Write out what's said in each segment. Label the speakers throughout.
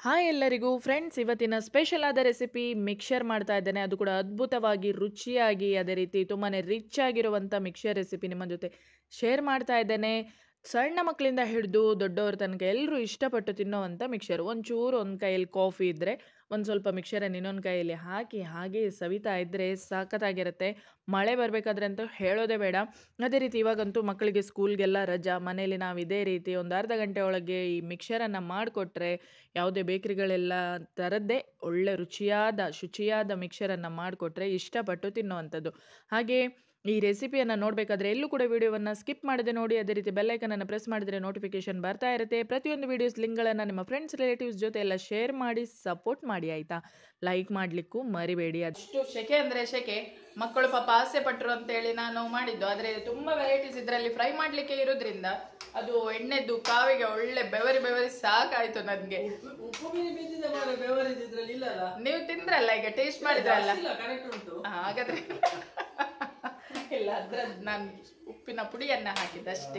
Speaker 1: Hi ಎಲ್ಲರಿಗೂ friends ಇವತ್ತಿನ special ಆದ ರೆಸಿಪಿ ಮಿಕ್ಸರ್ ಮಾಡ್ತಾ ಇದ್ದೇನೆ ಅದು ಕೂಡ ಅದ್ಭುತವಾಗಿ ರುಚಿಯಾಗಿ ಅದೇ ರೀತಿ ತುಂಬಾ ರಿಚ್ ಆಗಿರುವಂಥ ಮಿಕ್ಸರ್ ರೆಸಿಪಿ ನಿಮ್ಮ ಜೊತೆ ಶೇರ್ ಮಾಡ್ತಾ ಇದ್ದೇನೆ ಸಣ್ಣ ಮಕ್ಕಳಿಂದ ಹಿಡಿದು ದೊಡ್ಡವ್ರ ತನಕ ಎಲ್ಲರೂ ಇಷ್ಟಪಟ್ಟು ತಿನ್ನೋವಂಥ ಮಿಕ್ಸರ್ ಒಂಚೂರು ಒಂದು ಕೈಯಲ್ಲಿ ಕಾಫಿ ಇದ್ದರೆ ಒಂದು ಸ್ವಲ್ಪ ಮಿಕ್ಸರನ್ನು ಇನ್ನೊಂದು ಕೈಯಲ್ಲಿ ಹಾಕಿ ಹಾಗೆ ಸವಿತಾ ಇದ್ದರೆ ಸಖತ್ತಾಗಿರುತ್ತೆ ಮಳೆ ಬರಬೇಕಾದ್ರೆ ಅಂತೂ ಹೇಳೋದೇ ಬೇಡ ಅದೇ ರೀತಿ ಇವಾಗಂತೂ ಮಕ್ಕಳಿಗೆ ಸ್ಕೂಲ್ಗೆಲ್ಲ ರಜಾ ಮನೇಲಿ ನಾವು ಇದೇ ರೀತಿ ಒಂದು ಅರ್ಧ ಗಂಟೆ ಒಳಗೆ ಈ ಮಿಕ್ಸರನ್ನು ಮಾಡಿಕೊಟ್ರೆ ಯಾವುದೇ ಬೇಕ್ರಿಗಳೆಲ್ಲ ಥರದ್ದೇ ಒಳ್ಳೆ ರುಚಿಯಾದ ಶುಚಿಯಾದ ಮಿಕ್ಸರನ್ನು ಮಾಡಿಕೊಟ್ರೆ ಇಷ್ಟಪಟ್ಟು ತಿನ್ನುವಂಥದ್ದು ಹಾಗೆ ಈ ರೆಸಿಪಿಯನ್ನು ನೋಡಬೇಕಾದ್ರೆ ಎಲ್ಲೂ ಕೂಡ ವಿಡಿಯೋವನ್ನು ಸ್ಕಿಪ್ ಮಾಡದೆ ನೋಡಿ ಅದೇ ರೀತಿ ಬೆಲ್ಲೈಕನನ್ನು ಪ್ರೆಸ್ ಮಾಡಿದರೆ ನೋಟಿಫಿಕೇಶನ್ ಬರ್ತಾ ಇರುತ್ತೆ ಪ್ರತಿಯೊಂದು ವೀಡಿಯೋಸ್ ಲಿಂಕ್ಗಳನ್ನು ನಿಮ್ಮ ಫ್ರೆಂಡ್ಸ್ ರಿಲೇಟಿವ್ಸ್ ಜೊತೆ ಎಲ್ಲ ಶೇರ್ ಮಾಡಿ ಸಪೋರ್ಟ್ ಮಾಡಿ ಆಯಿತಾ ಲೈಕ್ ಮಾಡಲಿಕ್ಕೂ ಮರಿಬೇಡಿ ಅಷ್ಟು ಶೆಕೆ ಅಂದರೆ ಶೆಕೆ ಮಕ್ಕಳು ಪಾಪ ಆಸೆ ಪಟ್ಟರು ಅಂತೇಳಿ ನಾನು ಮಾಡಿದ್ದು ಆದರೆ ತುಂಬ ವೆರೈಟೀಸ್ ಇದರಲ್ಲಿ ಫ್ರೈ ಮಾಡಲಿಕ್ಕೆ ಇರೋದ್ರಿಂದ ಅದು ಎಣ್ಣೆದ್ದು ಕಾವಿಗೆ ಒಳ್ಳೆ ಬೆವರಿ ಬೆವರಿ ಸಾಕಾಯಿತು ನನಗೆ
Speaker 2: ಉಪ್ಪು ಮೀನು ಬಿದ್ದಿದೆ ಮಾರೆ ಬೆವರೇಜ್ ಇದ್ರಲ್ಲಿ ಇಲ್ಲಲ್ಲ
Speaker 1: ನೀವು ತಿಂದ್ರಲ್ಲ ಈಗ ಟೇಸ್ಟ್ ಮಾಡಿದ್ರಲ್ಲ
Speaker 2: ಇಲ್ಲ ಕರೆಕ್ಟ್ ಉಂಟು
Speaker 1: ಹಾಗಾದ್ರೆ ಇಲ್ಲ ಅದ್ರದ್ದು ನಾನು ಉಪ್ಪಿನ ಪುಡಿಯನ್ನ ಹಾಕಿದ್ದಷ್ಟೇ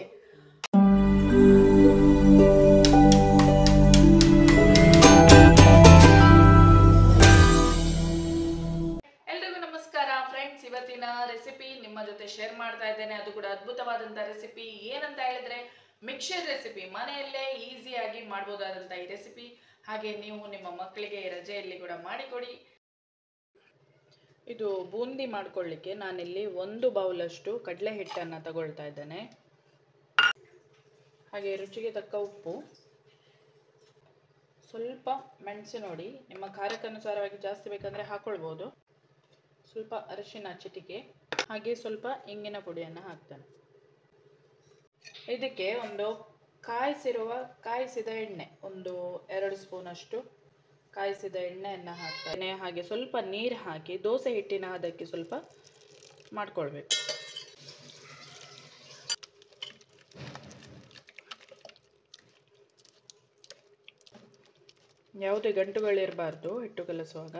Speaker 1: ಎಲ್ರಿಗೂ ನಮಸ್ಕಾರ ಫ್ರೆಂಡ್ಸ್ ಇವತ್ತಿನ ರೆಸಿಪಿ ನಿಮ್ಮ ಜೊತೆ ಶೇರ್ ಮಾಡ್ತಾ ಇದ್ದೇನೆ ಅದು ಕೂಡ ಅದ್ಭುತವಾದಂಥ ರೆಸಿಪಿ ಏನಂತ ಹೇಳಿದ್ರೆ ಮಿಕ್ಸರ್ ರೆಸಿಪಿ ಮನೆಯಲ್ಲೇ ಈಸಿಯಾಗಿ ಮಾಡ್ಬೋದಾದಂಥ ಈ ರೆಸಿಪಿ ಹಾಗೆ ನೀವು ನಿಮ್ಮ ಮಕ್ಕಳಿಗೆ ರಜೆಯಲ್ಲಿ ಕೂಡ ಮಾಡಿಕೊಡಿ ಇದು ಬೂಂದಿ ಮಾಡ್ಕೊಳ್ಳಿಕ್ಕೆ ನಾನಿಲ್ಲಿ ಒಂದು ಬೌಲಷ್ಟು ಕಡಲೆ ಹಿಟ್ಟನ್ನು ತಗೊಳ್ತಾ ಇದ್ದೇನೆ ಹಾಗೆ ರುಚಿಗೆ ತಕ್ಕ ಉಪ್ಪು ಸ್ವಲ್ಪ ಮೆಣಸು ನೋಡಿ ನಿಮ್ಮ ಖಾರಕ್ಕನುಸಾರವಾಗಿ ಜಾಸ್ತಿ ಬೇಕಂದರೆ ಹಾಕೊಳ್ಬೋದು ಸ್ವಲ್ಪ ಅರಿಶಿನ ಚಿಟಿಕೆ ಹಾಗೆ ಸ್ವಲ್ಪ ಇಂಗಿನ ಪುಡಿಯನ್ನು ಹಾಕ್ತೇನೆ ಇದಕ್ಕೆ ಒಂದು ಕಾಯಿಸಿರುವ ಕಾಯಿಸಿದ ಎಣ್ಣೆ ಒಂದು ಎರಡು ಸ್ಪೂನಷ್ಟು ಕಾಯಿಸಿದ ಎಣ್ಣೆಯನ್ನು ಹಾಕ್ತೇನೆ ಹಾಗೆ ಸ್ವಲ್ಪ ನೀರು ಹಾಕಿ ದೋಸೆ ಹಿಟ್ಟಿನ ಅದಕ್ಕೆ ಸ್ವಲ್ಪ ಮಾಡ್ಕೊಳ್ಬೇಕು ಯಾವುದೇ ಗಂಟುಗಳಿರಬಾರ್ದು ಹಿಟ್ಟು ಕಲಿಸುವಾಗ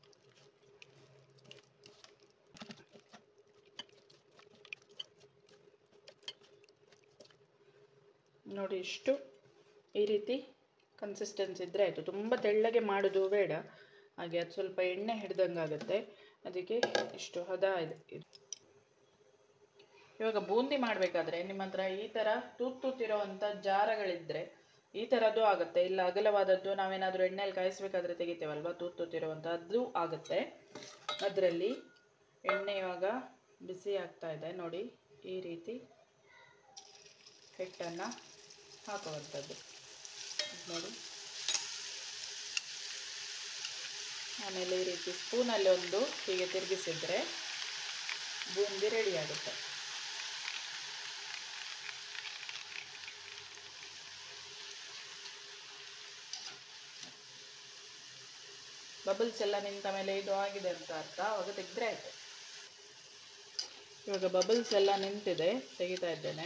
Speaker 1: ನೋಡಿ ಇಷ್ಟು ಈ ರೀತಿ ಕನ್ಸಿಸ್ಟೆನ್ಸ್ ಇದ್ದರೆ ಆಯಿತು ತುಂಬ ತೆಳ್ಳಗೆ ಮಾಡೋದು ಬೇಡ ಹಾಗೆ ಅದು ಸ್ವಲ್ಪ ಎಣ್ಣೆ ಹಿಡ್ದಂಗೆ ಆಗುತ್ತೆ ಅದಕ್ಕೆ ಇಷ್ಟು ಹದ ಇದೆ ಇದು ಇವಾಗ ಬೂಂದಿ ಮಾಡಬೇಕಾದ್ರೆ ನಿಮ್ಮ ಹತ್ರ ಈ ಥರ ತೂತ್ ತೂತಿರೋವಂಥ ಜಾರಗಳಿದ್ದರೆ ಈ ಥರದ್ದು ಆಗುತ್ತೆ ಇಲ್ಲ ಅಗಲವಾದದ್ದು ನಾವೇನಾದರೂ ಎಣ್ಣೆಯಲ್ಲಿ ಕಾಯಿಸ್ಬೇಕಾದ್ರೆ ತೆಗಿತೇವಲ್ವ ತೂತ್ ತೂತಿರುವಂಥ ಅದು ಆಗುತ್ತೆ ಅದರಲ್ಲಿ ಎಣ್ಣೆ ಇವಾಗ ಬಿಸಿ ಆಗ್ತಾ ಇದೆ ನೋಡಿ ಈ ರೀತಿ ಹಿಟ್ಟನ್ನು ಹಾಕುವಂಥದ್ದು ನೋಡಿ ಆಮೇಲೆ ಈ ರೀತಿ ಸ್ಪೂನಲ್ಲಿ ಒಂದು ಹೀಗೆ ತಿರುಗಿಸಿದ್ರೆ ಬೂಂದಿ ರೆಡಿ ಆಗುತ್ತೆ ಬಬಲ್ಸ್ ಎಲ್ಲ ನಿಂತ ಮೇಲೆ ಇದು ಆಗಿದೆ ಅಂತ ಅರ್ಥ ಅವಾಗ ತೆಗೆದ್ರೆ ಆಯ್ತು ಇವಾಗ ಬಬಲ್ಸ್ ಎಲ್ಲ ನಿಂತಿದೆ ತೆಗಿತಾ ಇದ್ದೇನೆ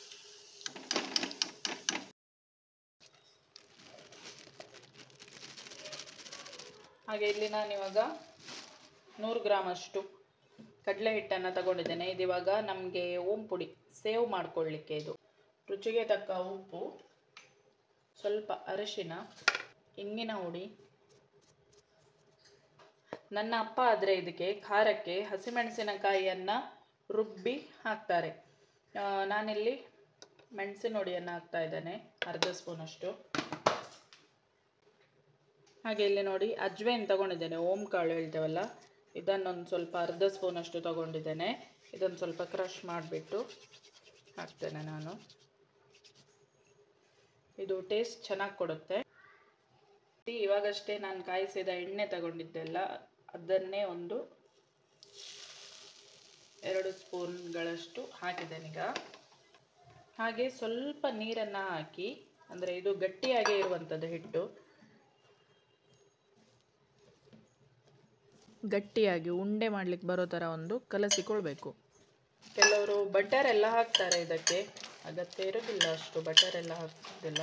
Speaker 1: ಹಾಗೆ ಇಲ್ಲಿ ನಾನು ಇವಾಗ ನೂರು ಗ್ರಾಮ್ ಅಷ್ಟು ಕಡಲೆ ಹಿಟ್ಟನ್ನು ತಗೊಂಡಿದ್ದೇನೆ ಇದು ಇವಾಗ ನಮಗೆ ಓಂ ಪುಡಿ ಸೇವ್ ಮಾಡ್ಕೊಳ್ಳಿಕ್ಕೆ ಇದು ರುಚಿಗೆ ತಕ್ಕ ಉಪ್ಪು ಸ್ವಲ್ಪ ಅರಿಶಿನ ಇಂಗಿನ ಹುಡಿ ನನ್ನ ಅಪ್ಪ ಆದರೆ ಇದಕ್ಕೆ ಖಾರಕ್ಕೆ ಹಸಿಮೆಣಸಿನಕಾಯಿಯನ್ನು ರುಬ್ಬಿ ಹಾಕ್ತಾರೆ ನಾನಿಲ್ಲಿ ಮೆಣಸಿನ ಹುಡಿಯನ್ನು ಹಾಕ್ತಾ ಇದ್ದೇನೆ ಅರ್ಧ ಸ್ಪೂನಷ್ಟು ಹಾಗೆ ಇಲ್ಲಿ ನೋಡಿ ಅಜ್ವೇನ್ ತಗೊಂಡಿದ್ದೇನೆ ಓಂ ಕಾಳು ಹೇಳ್ತೇವಲ್ಲ ಇದನ್ನೊಂದು ಸ್ವಲ್ಪ ಅರ್ಧ ಸ್ಪೂನಷ್ಟು ತಗೊಂಡಿದ್ದೇನೆ ಇದನ್ನು ಸ್ವಲ್ಪ ಕ್ರಷ್ ಮಾಡಿಬಿಟ್ಟು ಹಾಕ್ತೇನೆ ನಾನು ಇದು ಟೇಸ್ಟ್ ಚೆನ್ನಾಗಿ ಕೊಡುತ್ತೆ ಇವಾಗಷ್ಟೇ ನಾನು ಕಾಯಿಸಿದ ಎಣ್ಣೆ ತಗೊಂಡಿದ್ದೆಲ್ಲ ಅದನ್ನೇ ಒಂದು ಎರಡು ಸ್ಪೂನ್ಗಳಷ್ಟು ಹಾಕಿದ್ದೇನೀಗ ಹಾಗೆ ಸ್ವಲ್ಪ ನೀರನ್ನು ಹಾಕಿ ಅಂದರೆ ಇದು ಗಟ್ಟಿಯಾಗೇ ಇರುವಂಥದ್ದು ಹಿಟ್ಟು ಗಟ್ಟಿಯಾಗಿ ಉಂಡೆ ಮಾಡ್ಲಿಕ್ಕೆ ಬರೋ ಥರ ಒಂದು ಕಲಸಿಕೊಳ್ಬೇಕು ಕೆಲವರು ಬಟರ್ ಎಲ್ಲ ಹಾಕ್ತಾರೆ ಇದಕ್ಕೆ ಅಗತ್ಯ ಇರೋದಿಲ್ಲ ಅಷ್ಟು ಬಟರ್ ಎಲ್ಲ ಹಾಕೋದಿಲ್ಲ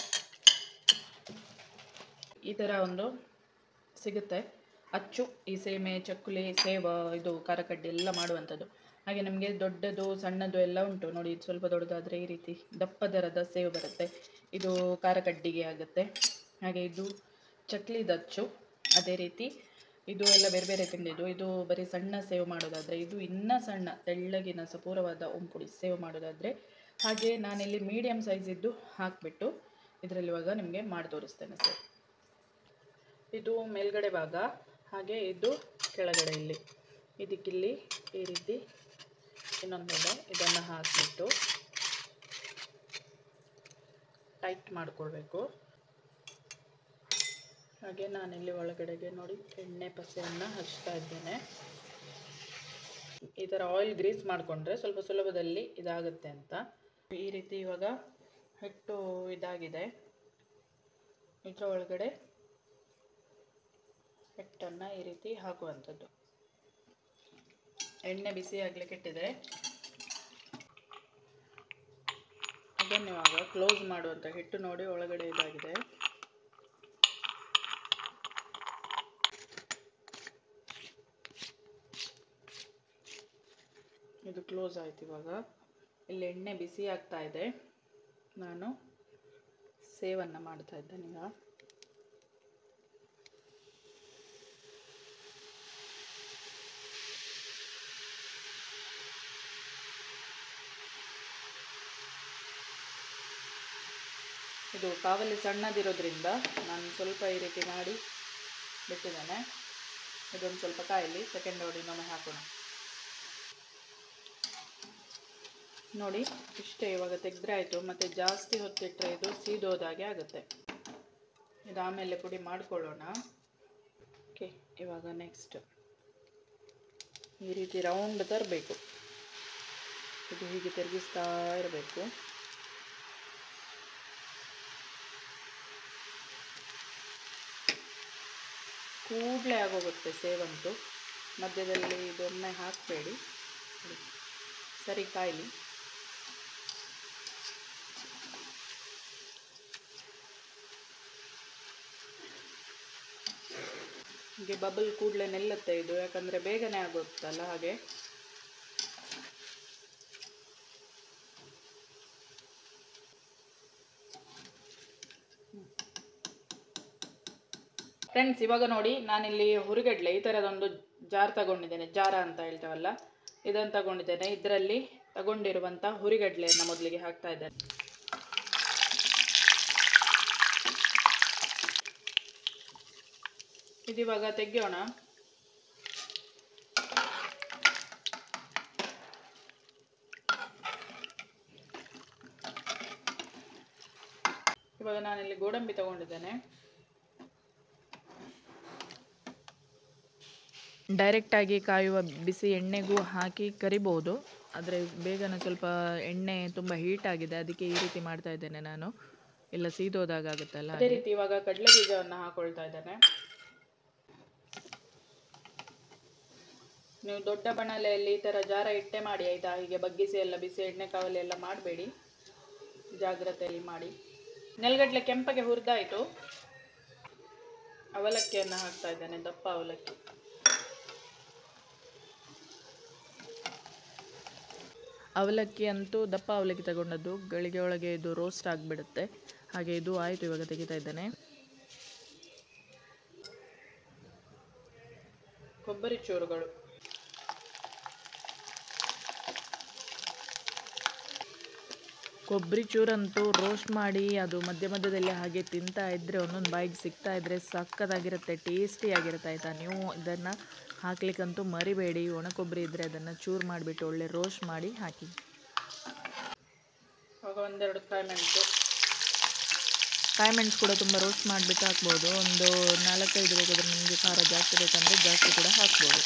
Speaker 1: ಈ ಥರ ಒಂದು ಸಿಗುತ್ತೆ ಅಚ್ಚು ಈ ಸೇಮೆ ಚಕ್ಕುಲಿ ಸೇವ ಇದು ಖಾರಕಡ್ಡಿ ಎಲ್ಲ ಮಾಡುವಂಥದ್ದು ಹಾಗೆ ನಮಗೆ ದೊಡ್ಡದು ಸಣ್ಣದು ಎಲ್ಲ ಉಂಟು ನೋಡಿ ಇದು ಸ್ವಲ್ಪ ದೊಡ್ಡದಾದರೆ ಈ ರೀತಿ ದಪ್ಪ ದರದ ಸೇವು ಬರುತ್ತೆ ಇದು ಖಾರ ಕಡ್ಡಿಗೆ ಆಗುತ್ತೆ ಹಾಗೆ ಇದು ಚಕ್ಲಿ ದಚ್ಚು ಅದೇ ರೀತಿ ಇದು ಎಲ್ಲ ಬೇರೆ ಬೇರೆ ತಿಂದಿದ್ದು ಇದು ಬರೀ ಸಣ್ಣ ಸೇವ್ ಮಾಡೋದಾದರೆ ಇದು ಇನ್ನೂ ಸಣ್ಣ ತೆಳ್ಳಗಿನ ಸಪೂರವಾದ ಒಂಪುಡಿ ಸೇವ್ ಮಾಡೋದಾದರೆ ಹಾಗೆ ನಾನಿಲ್ಲಿ ಮೀಡಿಯಮ್ ಸೈಜಿದ್ದು ಹಾಕಿಬಿಟ್ಟು ಇದರಲ್ಲಿ ಇವಾಗ ನಿಮಗೆ ಮಾಡಿ ತೋರಿಸ್ತೇನೆ ಸರ್ ಇದು ಮೇಲ್ಗಡೆ ಭಾಗ ಹಾಗೆ ಇದು ಕೆಳಗಡೆ ಇಲ್ಲಿ ಇದಕ್ಕಿಲ್ಲಿ ಈ ರೀತಿ ಇನ್ನೊಂದಿದೆ ಇದನ್ನು ಹಾಕಿಬಿಟ್ಟು ಟೈಟ್ ಮಾಡಿಕೊಳ್ಬೇಕು ಹಾಗೆ ನಾನಿಲ್ಲಿ ಒಳಗಡೆಗೆ ನೋಡಿ ಎಣ್ಣೆ ಪಸೆಯನ್ನು ಹಚ್ತಾ ಇದ್ದೇನೆ ಈ ಥರ ಆಯಿಲ್ ಗ್ರೀಸ್ ಮಾಡಿಕೊಂಡ್ರೆ ಸ್ವಲ್ಪ ಸುಲಭದಲ್ಲಿ ಇದಾಗುತ್ತೆ ಅಂತ ಈ ರೀತಿ ಇವಾಗ ಹಿಟ್ಟು ಇದಾಗಿದೆ ಇದರ ಒಳಗಡೆ ಹಿಟ್ಟನ್ನು ಈ ರೀತಿ ಹಾಕುವಂಥದ್ದು ಎಣ್ಣೆ ಬಿಸಿ ಆಗಲಿಕ್ಕೆ ಇಟ್ಟಿದೆ ಅದನ್ನು ಇವಾಗ ಕ್ಲೋಸ್ ಮಾಡುವಂಥ ಹಿಟ್ಟು ನೋಡಿ ಒಳಗಡೆ ಇದಾಗಿದೆ ಇದು ಕ್ಲೋಸ್ ಆಯ್ತು ಇವಾಗ ಇಲ್ಲಿ ಎಣ್ಣೆ ಬಿಸಿ ಆಗ್ತಾ ಇದೆ ನಾನು ಸೇವನ್ನು ಮಾಡ್ತಾ ಇದ್ದೇನೆ ಈಗ ಇದು ಕಾವಲಿ ಸಣ್ಣದಿರೋದ್ರಿಂದ ನಾನು ಸ್ವಲ್ಪ ಈ ರೀತಿ ಮಾಡಿ ಬಿಟ್ಟಿದ್ದೇನೆ ಇದೊಂದು ಸ್ವಲ್ಪ ಕಾಯಲಿ ಸೆಕೆಂಡ್ ನೋಡಿ ಇನ್ನೊಮ್ಮೆ ಹಾಕೋಣ ನೋಡಿ ಇಷ್ಟೇ ಇವಾಗ ತೆಗೆದ್ರೆ ಆಯಿತು ಮತ್ತು ಜಾಸ್ತಿ ಹೊತ್ತಿಟ್ಟರೆ ಇದು ಸೀದೋದಾಗೆ ಆಗುತ್ತೆ ಇದು ಆಮೇಲೆ ಪುಡಿ ಮಾಡ್ಕೊಳ್ಳೋಣ ಓಕೆ ಇವಾಗ ನೆಕ್ಸ್ಟ್ ಈ ರೀತಿ ರೌಂಡ್ ತರಬೇಕು ಇದು ಹೀಗೆ ತಿರುಗಿಸ್ತಾ ಇರಬೇಕು ಕೂಡಲೇ ಆಗೋಗುತ್ತೆ ಸೇವಂತು ಮಧ್ಯದಲ್ಲಿ ಇದೊಮ್ಮೆ ಹಾಕಬೇಡಿ ಸರಿ ಕಾಯಲಿ ಹೀಗೆ ಬಬಲ್ ಕೂಡಲೇ ನಿಲ್ಲುತ್ತೆ ಇದು ಯಾಕಂದರೆ ಬೇಗನೆ ಆಗುತ್ತಲ್ಲ ಹಾಗೆ ಫ್ರೆಂಡ್ಸ್ ಇವಾಗ ನೋಡಿ ನಾನಿಲ್ಲಿ ಹುರಿಗಡ್ಲೆ ಈ ಥರದೊಂದು ಜಾರ್ ತಗೊಂಡಿದ್ದೇನೆ ಜಾರ ಅಂತ ಹೇಳ್ತೇವಲ್ಲ ಇದನ್ನು ತಗೊಂಡಿದ್ದೇನೆ ಇದರಲ್ಲಿ ತಗೊಂಡಿರುವಂಥ ಹುರಿಗಡ್ಲೆಯನ್ನು ಮೊದಲಿಗೆ ಹಾಕ್ತಾ ಇದ್ದೇನೆ ಇದಿವಾಗ ತೆಗೆಯೋಣ ಇವಾಗ ನಾನಿಲ್ಲಿ ಗೋಡಂಬಿ ತಗೊಂಡಿದ್ದೇನೆ ಡೈರೆಕ್ಟಾಗಿ ಕಾಯುವ ಬಿಸಿ ಎಣ್ಣೆಗೂ ಹಾಕಿ ಕರಿಬೋದು ಆದರೆ ಬೇಗನೆ ಸ್ವಲ್ಪ ಎಣ್ಣೆ ತುಂಬ ಹೀಟ್ ಆಗಿದೆ ಅದಕ್ಕೆ ಈ ರೀತಿ ಮಾಡ್ತಾ ಇದ್ದೇನೆ ನಾನು ಇಲ್ಲ ಸೀದೋದಾಗುತ್ತಲ್ಲ ಅದೇ ರೀತಿ ಇವಾಗ ಕಡಲೆ ಬೀಜವನ್ನು ಹಾಕೊಳ್ತಾ ಇದ್ದೇನೆ ನೀವು ದೊಡ್ಡ ಬಣಲೆಯಲ್ಲಿ ಈ ಥರ ಜಾರ ಇಟ್ಟೆ ಮಾಡಿ ಆಯಿತಾ ಹೀಗೆ ಬಗ್ಗಿಸಿ ಎಲ್ಲ ಬಿಸಿ ಎಣ್ಣೆ ಕಾವಲಿ ಎಲ್ಲ ಮಾಡಬೇಡಿ ಜಾಗ್ರತೆಯಲ್ಲಿ ಮಾಡಿ ನೆಲಗಡ್ಲೆ ಕೆಂಪಗೆ ಹುರಿದಾಯಿತು ಅವಲಕ್ಕಿಯನ್ನು ಹಾಕ್ತಾ ಇದ್ದೇನೆ ದಪ್ಪ ಅವಲಕ್ಕಿ ಅವಲಕ್ಕಿ ಅಂತೂ ದಪ್ಪ ಅವಲಕ್ಕಿ ತಗೊಂಡದ್ದು ಗಳಿಗೆ ಒಳಗೆ ಇದು ರೋಸ್ಟ್ ಆಗಿಬಿಡುತ್ತೆ ಹಾಗೆ ಇದು ಆಯಿತು ಇವಾಗ ತೆಗಿತಾ ಇದ್ದೇನೆ ಕೊಬ್ಬರಿ ಚೂರುಗಳು ಕೊಬ್ಬರಿ ಚೂರಂತೂ ರೋಸ್ಟ್ ಮಾಡಿ ಅದು ಮಧ್ಯ ಮಧ್ಯದಲ್ಲಿ ಹಾಗೆ ತಿಂತಾ ಇದ್ದರೆ ಒಂದೊಂದು ಬಾಯಿಗೆ ಸಿಗ್ತಾ ಇದ್ದರೆ ಸಕ್ಕತ್ತಾಗಿರುತ್ತೆ ಟೇಸ್ಟಿಯಾಗಿರುತ್ತೆ ಆಯಿತಾ ನೀವು ಇದನ್ನು ಹಾಕ್ಲಿಕ್ಕಂತೂ ಮರಿಬೇಡಿ ಒಣ ಕೊಬ್ಬರಿ ಇದ್ದರೆ ಅದನ್ನು ಚೂರು ಮಾಡಿಬಿಟ್ಟು ಒಳ್ಳೆ ರೋಸ್ಟ್ ಮಾಡಿ ಹಾಕಿ ಆಗ ಒಂದೆರಡು ಕಾಯಿ ಮೆಣಸು ಕಾಯಿ ಮೆಣಸು ಕೂಡ ತುಂಬ ರೋಸ್ಟ್ ಮಾಡಿಬಿಟ್ಟು ಹಾಕ್ಬೋದು ಒಂದು ನಾಲ್ಕೈದು ಬೇಕಾದ್ರೆ ನಿಮಗೆ ಖಾರ ಜಾಸ್ತಿ ಬೇಕಂದರೆ ಜಾಸ್ತಿ ಕೂಡ ಹಾಕ್ಬೋದು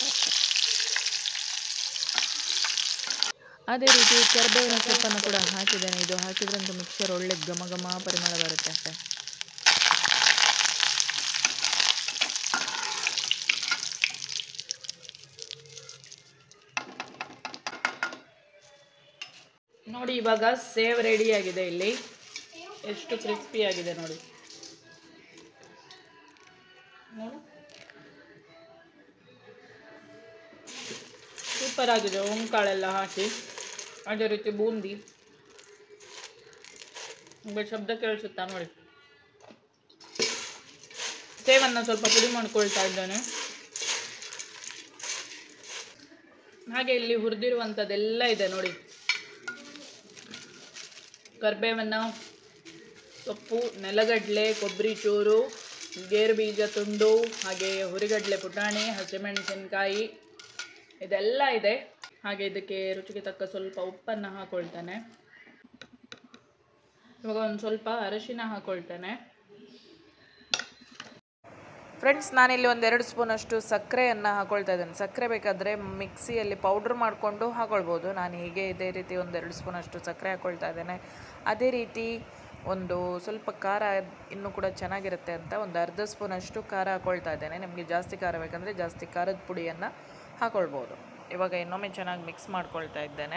Speaker 1: ಅದೇ ರೀತಿ ಕರಿಬೇವಿನ ಸೊಪ್ಪನ್ನು ಕೂಡ ಹಾಕಿದ್ದೇನೆ ಇದು ಹಾಕಿದ್ರಂತೂ ಮಿಕ್ಸರ್ ಒಳ್ಳೆ ಘಮ ಘಮ ಪರಿಮಳ ಬರುತ್ತೆ ಅಷ್ಟೇ ನೋಡಿ ಇವಾಗ ಸೇವ್ ರೆಡಿ ಆಗಿದೆ ಇಲ್ಲಿ ಎಷ್ಟು ಕ್ರಿಸ್ಪಿ ಆಗಿದೆ ನೋಡಿ ನೋಡು ಸೂಪರ್ ಆಗಿದೆ ಓಂಕಾಳೆಲ್ಲ ಹಾಕಿ ಅದೇ ರೀತಿ ಬೂಂದಿ ನಿಮಗೆ ಶಬ್ದ ಕೇಳಿಸುತ್ತಾ ನೋಡಿ ಸೇವನ್ನು ಸ್ವಲ್ಪ ಪುಡಿ ಮಾಡ್ಕೊಳ್ತಾ ಇದ್ದಾನೆ ಹಾಗೆ ಇಲ್ಲಿ ಹುರಿದಿರುವಂಥದ್ದೆಲ್ಲ ಇದೆ ನೋಡಿ ಕರ್ಬೇವನ್ನ ಸೊಪ್ಪು ನೆಲಗಡಲೆ ಕೊಬ್ಬರಿ ಚೂರು ಗೇರು ಬೀಜ ತುಂಡು ಹಾಗೆ ಹುರಿಗಡಲೆ ಪುಟಾಣಿ ಹಸಿಮೆಣಸಿನಕಾಯಿ ಇದೆಲ್ಲ ಇದೆ ಹಾಗೆ ಇದಕ್ಕೆ ರುಚಿಗೆ ತಕ್ಕ ಸ್ವಲ್ಪ ಉಪ್ಪನ್ನು ಹಾಕೊಳ್ತಾನೆ ಇವಾಗ ಒಂದು ಸ್ವಲ್ಪ ಅರಶಿನ ಹಾಕೊಳ್ತೇನೆ ಫ್ರೆಂಡ್ಸ್ ನಾನಿಲ್ಲಿ ಒಂದೆರಡು ಸ್ಪೂನಷ್ಟು ಸಕ್ಕರೆಯನ್ನು ಹಾಕೊಳ್ತಾ ಇದ್ದೇನೆ ಸಕ್ಕರೆ ಬೇಕಾದರೆ ಮಿಕ್ಸಿಯಲ್ಲಿ ಪೌಡ್ರ್ ಮಾಡಿಕೊಂಡು ಹಾಕೊಳ್ಬೋದು ನಾನು ಹೀಗೆ ಇದೇ ರೀತಿ ಒಂದೆರಡು ಸ್ಪೂನಷ್ಟು ಸಕ್ಕರೆ ಹಾಕೊಳ್ತಾ ಇದ್ದೇನೆ ಅದೇ ರೀತಿ ಒಂದು ಸ್ವಲ್ಪ ಖಾರ ಇನ್ನೂ ಕೂಡ ಚೆನ್ನಾಗಿರುತ್ತೆ ಅಂತ ಒಂದು ಅರ್ಧ ಸ್ಪೂನಷ್ಟು ಖಾರ ಹಾಕೊಳ್ತಾ ಇದ್ದೇನೆ ನಿಮಗೆ ಜಾಸ್ತಿ ಖಾರ ಬೇಕಂದರೆ ಜಾಸ್ತಿ ಖಾರದ ಪುಡಿಯನ್ನು ಹಾಕೊಳ್ಬೋದು ಇವಾಗ ಇನ್ನೊಮ್ಮೆ ಚೆನ್ನಾಗಿ ಮಿಕ್ಸ್ ಮಾಡ್ಕೊಳ್ತಾ ಇದ್ದೇನೆ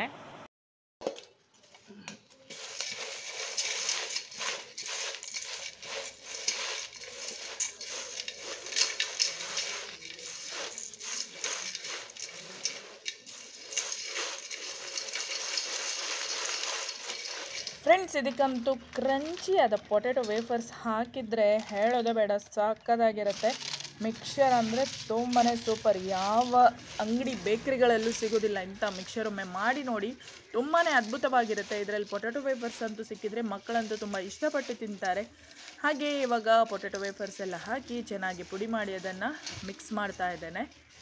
Speaker 1: ಫ್ರೆಂಡ್ಸ್ ಇದಕ್ಕಂತೂ ಕ್ರಂಚಿಯಾದ ಪೊಟೆಟೊ ವೇಫರ್ಸ್ ಹಾಕಿದರೆ ಹೇಳೋದೇ ಬೇಡ ಸಾಕದಾಗಿರುತ್ತೆ ಮಿಕ್ಸರ್ ಅಂದರೆ ತುಂಬಾ ಸೂಪರ್ ಯಾವ ಅಂಗಡಿ ಬೇಕ್ರಿಗಳಲ್ಲೂ ಸಿಗೋದಿಲ್ಲ ಇಂಥ ಮಿಕ್ಸರ್ ಒಮ್ಮೆ ಮಾಡಿ ನೋಡಿ ತುಂಬಾ ಅದ್ಭುತವಾಗಿರುತ್ತೆ ಇದರಲ್ಲಿ ಪೊಟೆಟೊ ವೇಫರ್ಸ್ ಅಂತೂ ಸಿಕ್ಕಿದರೆ ಮಕ್ಕಳಂತೂ ತುಂಬ ಇಷ್ಟಪಟ್ಟು ತಿಂತಾರೆ ಹಾಗೆ ಇವಾಗ ಪೊಟೆಟೊ ವೇಫರ್ಸ್ ಎಲ್ಲ ಹಾಕಿ ಚೆನ್ನಾಗಿ ಪುಡಿ ಮಾಡಿ ಅದನ್ನು ಮಿಕ್ಸ್ ಮಾಡ್ತಾ ಇದ್ದೇನೆ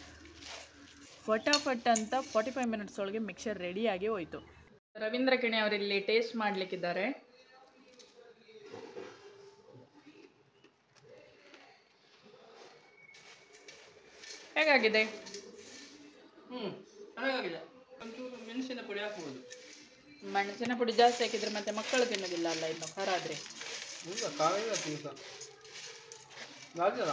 Speaker 1: ಫಟಾಫಟ್ ಅಂತ ಫಾರ್ಟಿ ಫೈವ್ ಮಿನಿಟ್ಸ್ ಒಳಗೆ ಮಿಕ್ಸರ್ ರೆಡಿಯಾಗಿ ಹೋಯಿತು ರವೀಂದ್ರ ಕಿಣಿ ಅವರಿಲ್ಲಿ ಟೇಸ್ಟ್ ಮಾಡಲಿಕ್ಕಿದ್ದಾರೆ ಹೇಗಾಗಿದೆ
Speaker 2: ಹ್ಮ್ ಚೆನ್ನಾಗಿದೆ ಒಂಚೂರು ಮೆಣಸಿನ ಪುಡಿ ಹಾಕ್ಬೋದು
Speaker 1: ಮೆಣಸಿನ ಪುಡಿ ಜಾಸ್ತಿ ಹಾಕಿದ್ರೆ ಮತ್ತೆ ಮಕ್ಕಳು ತಿನ್ನೋದಿಲ್ಲ ಅಲ್ಲ ಇನ್ನು ಖಾರ ಆದರೆ
Speaker 2: ಇಲ್ಲ ಕಾವಿಲ್ಲ ತಿನ್ಸ ಆಗಿಲ್ಲ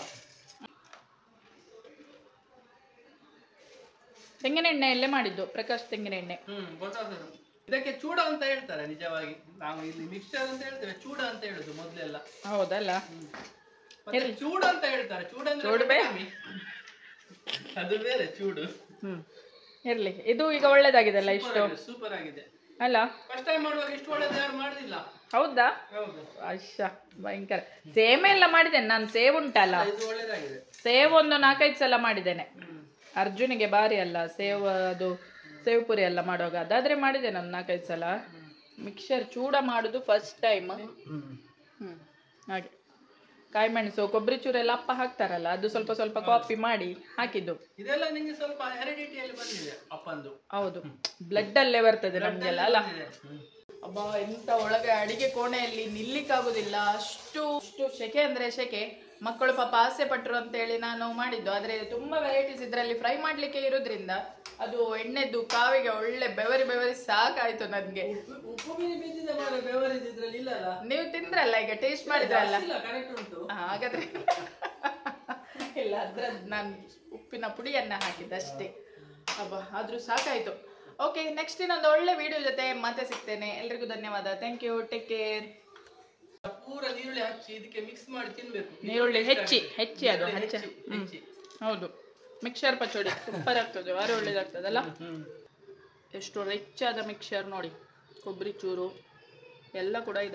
Speaker 1: ತೆಂಗಿನ ಎಣ್ಣೆಯಲ್ಲೇ ಮಾಡಿದ್ದು ಪ್ರಕಾಶ್ ತೆಂಗಿನ ಎಣ್ಣೆ
Speaker 2: ಹ್ಮ್ ಗೊತ್ತಾಗ್ತದೆ ಇದಕ್ಕೆ ಚೂಡ ಅಂತ ಹೇಳ್ತಾರೆ ನಿಜವಾಗಿ ನಾವು ಇಲ್ಲಿ ಮಿಕ್ಸರ್ ಅಂತ ಹೇಳ್ತೇವೆ ಚೂಡ ಅಂತ ಹೇಳುದು ಮೊದ್ಲೆಲ್ಲ
Speaker 1: ಹೌದಲ್ಲ
Speaker 2: ಮತ್ತೆ ಚೂಡ ಅಂತ ಹೇಳ್ತಾರೆ ಚೂಡ ಅಂದ್ರೆ
Speaker 1: ಚೂಡು ಬೇ-
Speaker 2: ಕಮ್ಮಿ. ಅದು ಬೇರೆ ಚೂಡು
Speaker 1: ಹ್ಞೂ ಇರಲಿ ಇದು ಈಗ ಒಳ್ಳೇದಾಗಿದೆಲ್ಲ ಇಷ್ಟು
Speaker 2: ಸೂಪರ್ ಆಗಿದೆ
Speaker 1: ಅಲ್ಲ
Speaker 2: ಫಸ್ಟ್ ಟೈಮ್ ಮಾಡುವಾಗ ಇಷ್ಟು ಒಳ್ಳೇದು ಯಾರು ಮಾಡುದಿಲ್ಲ
Speaker 1: ಹೌದಾ
Speaker 2: ಹೌದು
Speaker 1: ಅಶ್ಶ ಭಯಂಕರ ಸೇಮೆ ಎಲ್ಲ ಮಾಡಿದ್ದೇನೆ ನಾನು ಸೇವ್ ಉಂಟಲ್ಲ
Speaker 2: ಇದು ಒಳ್ಳೇದಾಗಿದೆ
Speaker 1: ಸೇವ್ ಒಂದು ನಾಲ್ಕೈದು ಸಲ ಮಾಡಿದ್ದೇನೆ
Speaker 2: ಹ್ಮ್
Speaker 1: ಅರ್ಜುನಿಗೆ ಭಾರಿ ಅಲ್ಲ ಸೇವ್ ಅದು ಸೇವ್ ಪುರಿ ಎಲ್ಲ ಮಾಡುವಾಗ ಅದಾದ್ರೆ ಮಾಡಿದೆ ನಾನು ನಾಲ್ಕೈದು ಸಲ ಮಿಕ್ಸರ್ ಚೂಡ ಮಾಡುದು ಫಸ್ಟ್ ಟೈಮ್
Speaker 2: ಹ್ಮ್
Speaker 1: ಹ್ಮ್ ಹಾಗೆ ಕಾಯಿ ಮೆಣಸು ಕೊಬ್ಬರಿ ಚೂರೆಲ್ಲ ಅಪ್ಪ ಹಾಕ್ತಾರಲ್ಲ ಅದು ಸ್ವಲ್ಪ ಸ್ವಲ್ಪ ಕಾಪಿ ಮಾಡಿ ಹಾಕಿದ್ದು
Speaker 2: ಇದೆಲ್ಲ ನಿಂಗೆ ಸ್ವಲ್ಪ ಹೆರಿಡಿಟಿಯಲ್ಲಿ ಬಂದಿದೆ ಅಪ್ಪಂದು
Speaker 1: ಹೌದು ಬ್ಲಡ್ ಅಲ್ಲೇ ಬರ್ತದೆ ನಮ್ಗೆಲ್ಲ ಅಲ್ಲ
Speaker 2: ಬಂದಿದೆ. ಹ್ಮ್.
Speaker 1: ಅಬ್ಬ ಎಂತ ಒಳಗೆ ಅಡಿಗೆ ಕೋಣೆಯಲ್ಲಿ ನಿಲ್ಲಿಕ್ಕಾಗುದಿಲ್ಲ ಅಷ್ಟು ಅಷ್ಟು ಸೆಕೆ ಅಂದ್ರೆ ಸೆಕೆ ಮಕ್ಕಳು ಪಾಪ ಆಸೆ ಪಟ್ರು ಅಂತೇಳಿ ನಾನು ಮಾಡಿದ್ದು ಆದ್ರೆ ತುಂಬಾ ವೆರೈಟೀಸ್ ಇದರಲ್ಲಿ ಫ್ರೈ ಮಾಡ್ಲಿಕ್ಕೆ ಇರೋದ್ರಿಂದ ಅದು ಎಣ್ಣೆದ್ದು ಕಾವಿಗೆ ಒಳ್ಳೆ ಬೆವರಿ ಬೆವರಿ ಸಾಕಾಯ್ತು ನನ್ಗೆ
Speaker 2: ಉಪ್ಪು ಮೀನು ಬಿದ್ದಿದೆ ಮಾರ ಬೆವರೇಜ್ ಇದ್ರಲ್ಲಿ ಇಲ್ಲಲ್ಲ
Speaker 1: ನೀವು ತಿಂದ್ರಲ್ಲ ಈಗ ಟೇಸ್ಟ್ ಮಾಡಿದ್ರಲ್ಲ
Speaker 2: ಇಲ್ಲ ಕರೆಕ್ಟ್ ಉಂಟು
Speaker 1: ಆ, ಹಾಗಾದ್ರೆ ಇಲ್ಲ ಅದ್ರದ್ದು ನಾನು ಉಪ್ಪಿನ ಪುಡಿಯನ್ನ ಹಾಕಿದ್ದೆ ಅಷ್ಟೇ ಅಬ್ಬ ಆದ್ರೂ ಸಾಕಾಯ್ತು ಓಕೆ ನೆಕ್ಸ್ಟ್ ಇನ್ನೊಂದು ಒಳ್ಳೆ ವಿಡಿಯೋ ಜೊತೆ ಮತ್ತೆ ಸಿಗ್ತೇನೆ ಎಲ್ರಿಗೂ ಧನ್ಯವಾದ ಥ್ಯಾಂಕ್ ಯು ಟೇಕ್ ಕೇರ್
Speaker 2: ಪೂರ ನೀರುಳ್ಳಿ ಹಚ್ಚಿ ಇದಕ್ಕೆ ಮಿಕ್ಸ್ ಮಾಡಿ ತಿನ್ಬೇಕು
Speaker 1: ನೀರುಳ್ಳಿ ಹೆಚ್ಚಿ ಹೆಚ್ಚಿ ಅದು
Speaker 2: ನೀರುಳ್ಳಿ
Speaker 1: ಹಚ್ಚ
Speaker 2: ಹೆಚ್ಚಿ,
Speaker 1: ಹ್ಮ್.
Speaker 2: ಹೆಚ್ಚಿ.
Speaker 1: ಹೌದು ಮಿಕ್ಸರ್ ಪಚೋಡಿ ಸೂಪರ್ ಆಗ್ತದೆ ಭಾರಿ ಒಳ್ಳೇದಾಗ್ತದಲ್ಲ
Speaker 2: ಹ್ಮ್
Speaker 1: ಎಷ್ಟು ರಿಚ್ ಆದ ಮಿಕ್ಸರ್ ನೋಡಿ ಕೊಬ್ಬರಿ ಚೂರು ಎಲ್ಲ ಕೂಡ ಇದೆ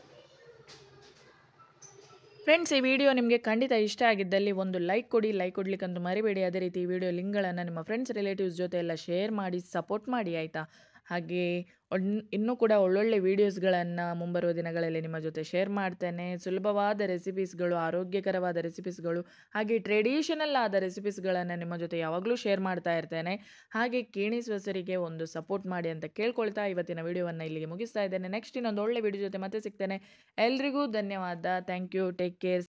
Speaker 1: ಫ್ರೆಂಡ್ಸ್ ಈ ವಿಡಿಯೋ ನಿಮಗೆ ಖಂಡಿತ ಇಷ್ಟ ಆಗಿದ್ದಲ್ಲಿ ಒಂದು ಲೈಕ್ ಕೊಡಿ ಲೈಕ್ ಕೊಡ್ಲಿಕ್ಕಂತೂ ಮರಿಬೇಡಿ ಅದೇ ರೀತಿ ಈ ವಿಡಿಯೋ ಲಿಂಕ್ಗಳನ್ನು ನಿಮ್ಮ ಫ್ರೆಂಡ್ಸ್ ರಿಲೇಟಿವ್ಸ್ ಜೊತೆ ಎಲ್ಲ ಶೇರ್ ಮಾಡಿ ಸಪೋರ್ಟ್ ಮಾಡಿ ಆಯಿತಾ ಹಾಗೆ ಒನ್- ಇನ್ನೂ ಕೂಡ ಒಳ್ಳೊಳ್ಳೆ ವೀಡಿಯೋಸ್ಗಳನ್ನು ಮುಂಬರುವ ದಿನಗಳಲ್ಲಿ ನಿಮ್ಮ ಜೊತೆ ಶೇರ್ ಮಾಡ್ತೇನೆ ಸುಲಭವಾದ ರೆಸಿಪೀಸ್ಗಳು ಆರೋಗ್ಯಕರವಾದ ರೆಸಿಪೀಸ್ಗಳು ಹಾಗೆ ಟ್ರೆಡಿಷನಲ್ ಆದ ರೆಸಿಪೀಸ್ಗಳನ್ನು ನಿಮ್ಮ ಜೊತೆ ಯಾವಾಗಲೂ ಶೇರ್ ಮಾಡ್ತಾ ಇರ್ತೇನೆ ಹಾಗೆ ಕೇಣಿ ಸೊಸರಿಗೆ ಒಂದು ಸಪೋರ್ಟ್ ಮಾಡಿ ಅಂತ ಕೇಳ್ಕೊಳ್ತಾ ಇವತ್ತಿನ ವಿಡಿಯೋವನ್ನು ಇಲ್ಲಿಗೆ ಮುಗಿಸ್ತಾ ಇದ್ದೇನೆ ನೆಕ್ಸ್ಟ್ ಇನ್ನೊಂದು ಒಳ್ಳೆ ವಿಡಿಯೋ ಜೊತೆ ಮತ್ತೆ ಸಿಗ್ತೇನೆ ಎಲ್ರಿಗೂ ಧನ್ಯವಾದ ಥ್ಯಾಂಕ್ ಯು ಟೇಕ್ ಕೇರ್